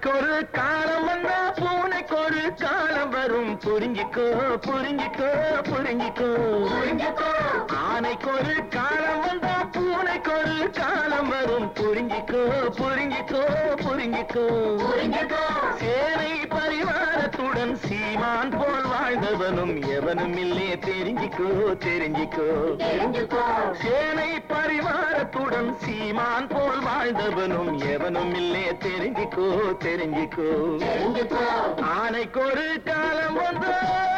ஆனைக்கு ஒரு காலம் வந்தா பூனைக்கு ஒரு காலம் வரும் புரிஞ்சிக்கோ புரிஞ்சிக்கோ புரிஞ்சிக்கோ ஆனைக்கு ஒரு காலம் வந்தா பூனைக்கு ஒரு காலம் வரும் புரிஞ்சிக்கோ புரிஞ்சிக்கோ புரிஞ்சிக்கோ சேனை பரிவாரத்துடன் சீமான் போல் வாழ்ந்தவனும் எவனும் இல்லே தெரிஞ்சிக்கோ தெரிஞ்சிக்கோ சேனை பரிவாரத்துடன் சீமான் போல் வாழ்ந்தவனும் எவனும் இல்லே தெரிஞ்சிக்கோ தெரிஞ்சிக்கோ ஆனைக்கு ஒரு காலம் வந்தா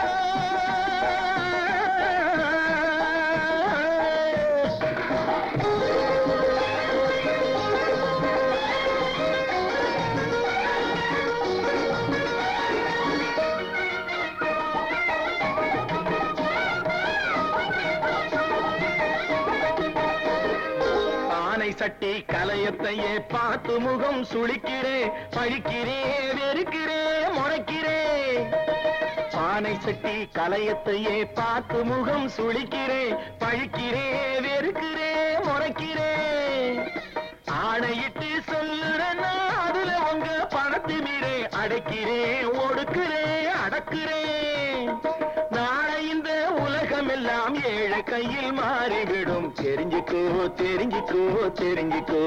ஆனை சட்டி கலையத்தையே பார்த்து முகம் சுளிக்கிறே பழிக்கிறே வெறுக்கிறே முறைக்கிறே ஆனை சட்டி கலையத்தையே பார்த்து முகம் சுளிக்கிறே பழிக்கிறே வெறுக்கிறே முறைக்கிறே ஆணையிட்டு சொல்லுறேன்னா அதுல உங்க பணத்து மீறே அடைக்கிறே ஒடுக்கிறே அடக்கிறே நாளை இந்த உலகம் எல்லாம் ஏழை கையில் மாறிவிடும் தெரிஞ்சுக்கோ தெரிஞ்சுக்கோ தெரிஞ்சுக்கோ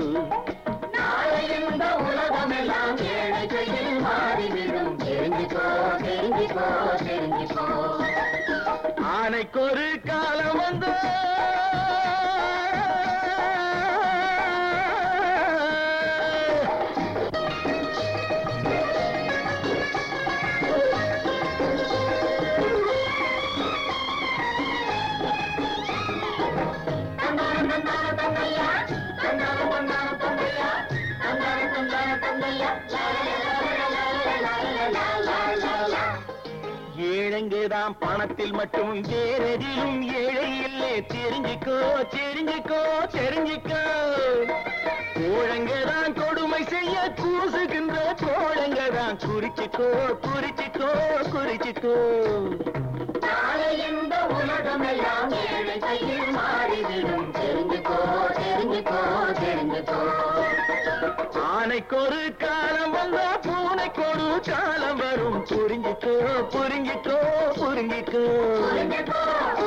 இந்த உலகமெல்லாம் ஏழை கையில் மாறிவிடும் தெரிஞ்சுக்கோ தெரிஞ்சுக்கோ தெரிஞ்சுக்கோ ஆனைக்கு ஒரு காலம் வந்து தந்தான தந்தான தந்தையா தந்தான தந்தான தந்தையா தந்தான தந்தான தந்தையா லா, லா, லா, லா, லா, லா, லா, லா, லா, லா. ஏழைங்கதான் பணத்தில் மட்டும் வேறெதிலும் ஏழை இல்லை தெரிஞ்சுக்கோ தெரிஞ்சுக்கோ தெரிஞ்சுக்கோ கோழங்கதான் கொடுமை செய்ய கூசுகின்ற கோழங்கதான் குறிச்சுக்கோ குறிச்சுக்கோ குறிச்சுக்கோ நாளை இந்த உலகமெல்லாம் ஏழை கையில் மாறிவிடும் தெரிஞ்சுக்கோ தெரிஞ்சுக்கோ தெரிஞ்சுக்கோ ஆனைக்கு ஒரு காலம் வந்தா பூனைக்கு ஒரு காலம் வரும் புரிஞ்சுக்கோ புரிஞ்சுக்கோ புரிஞ்சுக்கோ புரிஞ்சுக்கோ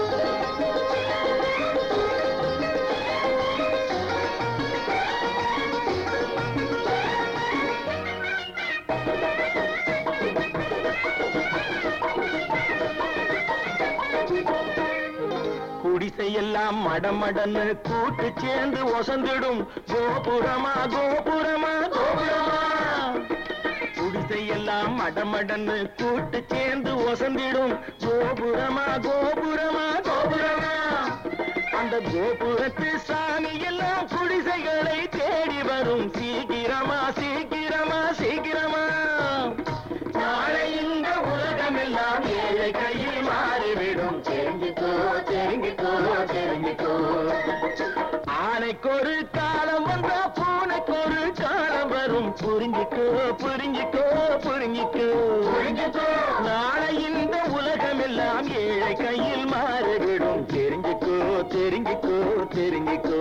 குடிசையெல்லாம் மடமடன்னு கூட்டு சேர்ந்து ஒசந்திடும் கோபுரமா கோபுரமா கோபுரமா குடிசையெல்லாம் மடமடன்னு கூட்டு சேர்ந்து ஒசந்திடும் கோபுரமா கோபுரமா கோபுரமா அந்த கோபுரத்து சாமி எல்லாம் குடிசைகளை தேடி வரும் சீக்கிரமா சீக்கிரமா சீக்கிரமா நாளை இந்த உலகமெல்லாம் ஏழை கையில் மாறிவிடும் தெரிஞ்சுக்கோ தெரிஞ்சுக்கோ தெரிஞ்சுக்கோ ஆனைக்கு ஒரு காலம் வந்தா பூனைக்கு ஒரு காலம் வரும் புரிஞ்சுக்கோ புரிஞ்சுக்கோ புரிஞ்சுக்கோ புரிஞ்சுக்கோ நாளை இந்த உலகமெல்லாம் ஏழை கையில் மாறிவிடும் தெரிஞ்சுக்கோ தெரிஞ்சுக்கோ தெரிஞ்சுக்கோ